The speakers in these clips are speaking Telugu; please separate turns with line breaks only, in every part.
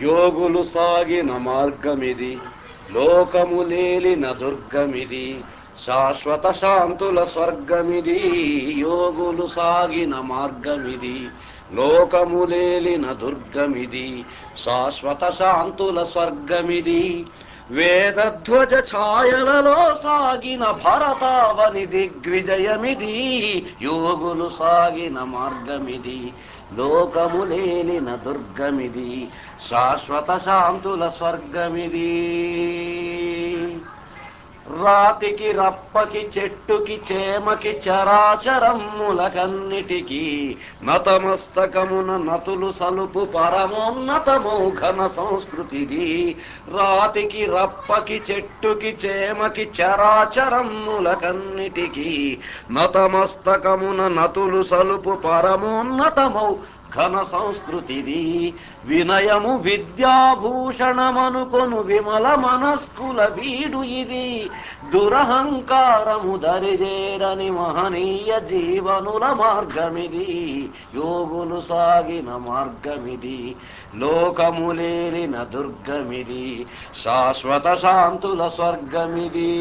యోగులు సాగిన మార్గమిది లోకములేలిన దుర్గమిది శాశ్వత శాంతుల స్వర్గమిది యోగులు సాగిన మార్గమిది లోకములేలిన దుర్గమిది శాశ్వత శాంతుల స్వర్గమిది వేదధ్వజ ఛాయలలో సాగిన భరతావని దిగ్విజయమిది యోగులు సాగిన మార్గమిది లోకములేలిన దుర్గమిది శాశ్వత శాంతుల స్వర్గమిది రాతికి రప్పకి చెట్టుకి చేమకి చరాచరమ్ములకన్నిటికీ నతమస్తకమున నతులు సలుపు పరమోన్నతమౌ ఘన సంస్కృతిది రాతికి రప్పకి చెట్టుకి చేమకి చరాచరమ్ములకన్నిటికీ నతమస్తకమున నతులు సలుపు పరమోన్నతమౌ ఘన సంస్కృతిది వినయము విద్యాభూషణమనుకొను విమల మనస్కుల వీడు ఇది దురహంకారము దరిజేరని మహనీయ జీవనుల మార్గమిది యోగులు సాగిన మార్గమిది లోకములేలిన దుర్గమిది శాశ్వత శాంతుల స్వర్గమిది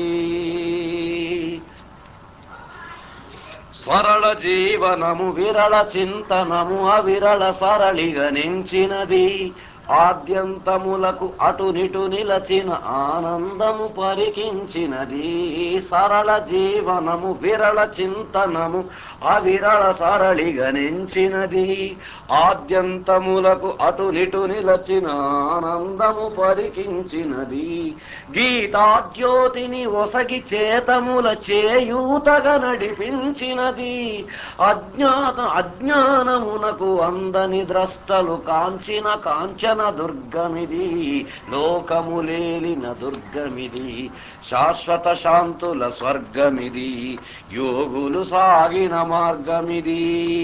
సరళ జీవనము విరళ చింతనము అవిరళ సరళిగనించినది ఆద్యంతములకు అటునిటు నిలచిన ఆనందము పరికించినది సరళ జీవనము విరళ చింతనము అవిరళ సరళిగనించినది ఆద్యంతములకు అటునిటు నిలచిన ఆనందము పరికించినది గీతాజ్యోతిని ఒసగి చేతముల చేయూతగా నడిపించినది అజ్ఞాత అజ్ఞానమునకు అందని ద్రష్టలు కాంచిన కాంచన దుర్గమిది లోకములేలిన దుర్గమిది శాశ్వత శాంతుల స్వర్గమిది యోగులు సాగిన మార్గమిది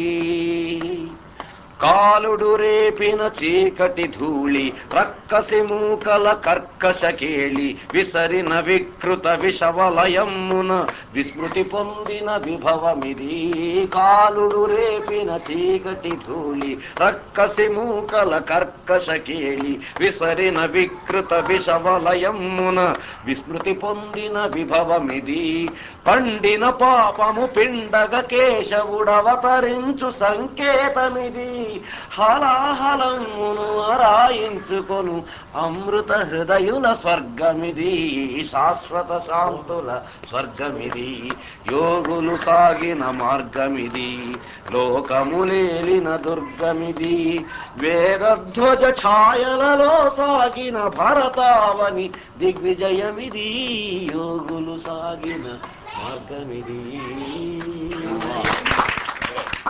కాలుడు రేపిన చీకటి ధూళి రక్కసి మూకల కర్కశ కేళి విసరిన వికృత విషవలయమ్మున విస్మృతి పొందిన విభవమిది కాలుడు రేపిన చీకటి ధూళి రక్కసి మూకల కర్కశ కేళి విసరిన వికృత విషవలయమ్మున విస్మృతి పొందిన విభవమిది పండిన పాపము పిండగ కేశవుడవతరించు సంకేతమిది హలాహలమును అరాయించుకొను అమృత హృదయుల స్వర్గమిది శాశ్వత శాంతుల స్వర్గమిది యోగులు సాగిన మార్గమిది లోకములేలిన దుర్గమిది వేదధ్వజ ఛాయలలో సాగిన భరతావని దిగ్విజయమిది యోగులు సాగిన మార్గమిది